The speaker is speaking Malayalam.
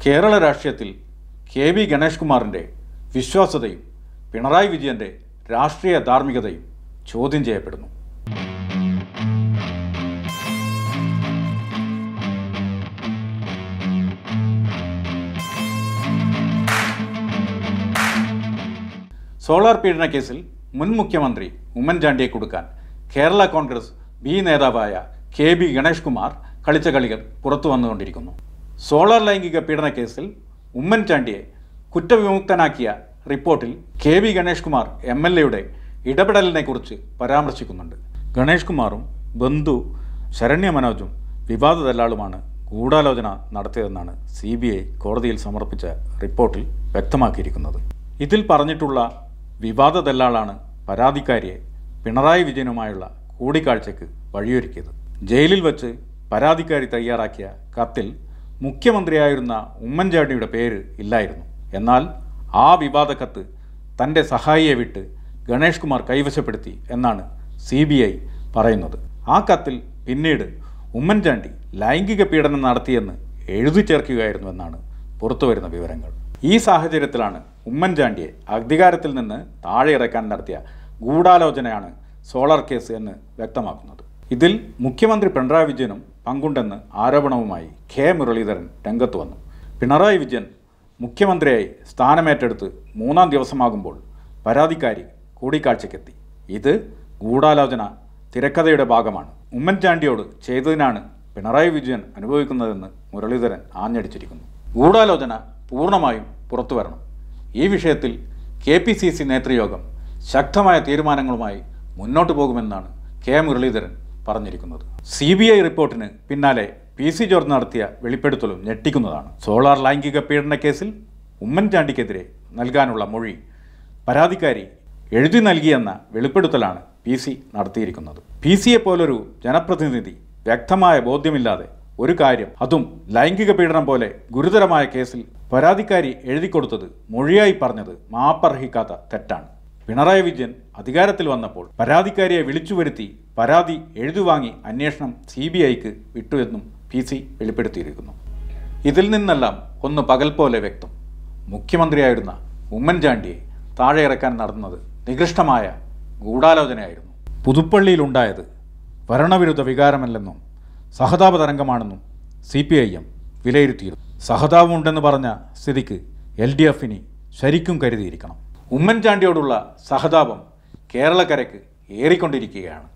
കേരള രാഷ്ട്രീയത്തിൽ കെ വി ഗണേഷ് കുമാറിൻ്റെ വിശ്വാസ്യതയും പിണറായി വിജയൻ്റെ രാഷ്ട്രീയ ധാർമ്മികതയും ചോദ്യം ചെയ്യപ്പെടുന്നു സോളാർ പീഡന കേസിൽ മുൻ മുഖ്യമന്ത്രി ഉമ്മൻചാണ്ടിയെ കൊടുക്കാൻ കേരള കോൺഗ്രസ് ബി നേതാവായ കെ ബി ഗണേഷ് കുമാർ കളിച്ച കളികൾ പുറത്തു വന്നുകൊണ്ടിരിക്കുന്നു സോളാർ ലൈംഗിക പീഡന കേസിൽ ഉമ്മൻചാണ്ടിയെ കുറ്റവിമുക്തനാക്കിയ റിപ്പോർട്ടിൽ K V Ganesh Kumar M L എയുടെ ഇടപെടലിനെക്കുറിച്ച് പരാമർശിക്കുന്നുണ്ട് ഗണേഷ് കുമാറും ബന്ധു ശരണ്യ മനോജും വിവാദ ദല്ലാളുമാണ് ഗൂഢാലോചന നടത്തിയതെന്നാണ് സി ബി ഐ കോടതിയിൽ സമർപ്പിച്ച റിപ്പോർട്ടിൽ വ്യക്തമാക്കിയിരിക്കുന്നത് ഇതിൽ പറഞ്ഞിട്ടുള്ള വിവാദ ദല്ലാളാണ് പരാതിക്കാരിയെ പിണറായി വിജയനുമായുള്ള കൂടിക്കാഴ്ചയ്ക്ക് വഴിയൊരുക്കിയത് ജയിലിൽ വച്ച് പരാതിക്കാരി തയ്യാറാക്കിയ കത്തിൽ മുഖ്യമന്ത്രിയായിരുന്ന ഉമ്മൻചാണ്ടിയുടെ പേര് ഇല്ലായിരുന്നു എന്നാൽ ആ വിവാദ കത്ത് തൻ്റെ സഹായിയെ വിട്ട് ഗണേഷ് കുമാർ കൈവശപ്പെടുത്തി എന്നാണ് സി ബി ഐ പറയുന്നത് ആ കത്തിൽ പിന്നീട് ഉമ്മൻചാണ്ടി ലൈംഗിക പീഡനം നടത്തിയെന്ന് എഴുതി ചേർക്കുകയായിരുന്നു എന്നാണ് പുറത്തുവരുന്ന വിവരങ്ങൾ ഈ സാഹചര്യത്തിലാണ് ഉമ്മൻചാണ്ടിയെ അധികാരത്തിൽ നിന്ന് താഴെ ഇറക്കാൻ നടത്തിയ ഗൂഢാലോചനയാണ് സോളാർ കേസ് എന്ന് വ്യക്തമാക്കുന്നത് ഇതിൽ മുഖ്യമന്ത്രി പിണറായി വിജയനും പങ്കുണ്ടെന്ന് ആരോപണവുമായി കെ മുരളീധരൻ രംഗത്ത് വന്നു പിണറായി വിജയൻ മുഖ്യമന്ത്രിയായി സ്ഥാനമേറ്റെടുത്ത് മൂന്നാം ദിവസമാകുമ്പോൾ പരാതിക്കാരി കൂടിക്കാഴ്ചയ്ക്കെത്തി ഇത് ഗൂഢാലോചന തിരക്കഥയുടെ ഭാഗമാണ് ഉമ്മൻചാണ്ടിയോട് ചെയ്തതിനാണ് പിണറായി വിജയൻ അനുഭവിക്കുന്നതെന്ന് മുരളീധരൻ ആഞ്ഞടിച്ചിരിക്കുന്നു ഗൂഢാലോചന പൂർണ്ണമായും പുറത്തു വരണം ഈ വിഷയത്തിൽ കെ പി സി സി നേതൃയോഗം ശക്തമായ തീരുമാനങ്ങളുമായി മുന്നോട്ടു പോകുമെന്നാണ് കെ മുരളീധരൻ പറഞ്ഞിരിക്കുന്നത് സി ബി ഐ റിപ്പോർട്ടിന് പിന്നാലെ പി സി ജോർജ് നടത്തിയ വെളിപ്പെടുത്തലും ഞെട്ടിക്കുന്നതാണ് സോളാർ ലൈംഗിക പീഡന കേസിൽ ഉമ്മൻചാണ്ടിക്കെതിരെ നൽകാനുള്ള മൊഴി പരാതിക്കാരി എഴുതി നൽകിയെന്ന വെളിപ്പെടുത്തലാണ് പി സി നടത്തിയിരിക്കുന്നത് പി സിയെ പോലൊരു ജനപ്രതിനിധി വ്യക്തമായ ബോധ്യമില്ലാതെ ഒരു കാര്യം അതും ലൈംഗിക പീഡനം പോലെ ഗുരുതരമായ കേസിൽ പരാതിക്കാരി എഴുതി കൊടുത്തത് മൊഴിയായി പറഞ്ഞത് മാപ്പർഹിക്കാത്ത തെറ്റാണ് പിണറായി വിജയൻ അധികാരത്തിൽ വന്നപ്പോൾ പരാതിക്കാരിയെ വിളിച്ചു വരുത്തി പരാതി എഴുതുവാങ്ങി അന്വേഷണം സി ബി ഐക്ക് വിട്ടുവെന്നും പി സി വെളിപ്പെടുത്തിയിരിക്കുന്നു ഇതിൽ നിന്നെല്ലാം ഒന്ന് പകൽ പോലെ വ്യക്തം മുഖ്യമന്ത്രിയായിരുന്ന ഉമ്മൻചാണ്ടിയെ താഴെ ഇറക്കാൻ നടന്നത് നികൃഷ്ടമായ ഗൂഢാലോചനയായിരുന്നു പുതുപ്പള്ളിയിലുണ്ടായത് ഭരണവിരുദ്ധ വികാരമല്ലെന്നും സഹതാപ തരംഗമാണെന്നും സി പി ഐ എം വിലയിരുത്തിയിരുന്നു സഹതാപമുണ്ടെന്ന് പറഞ്ഞ സ്ഥിതിക്ക് എൽ ഡി എഫിന് ശരിക്കും കരുതിയിരിക്കണം ഉമ്മൻചാണ്ടിയോടുള്ള സഹതാപം കേരളക്കരയ്ക്ക് ഏറിക്കൊണ്ടിരിക്കുകയാണ്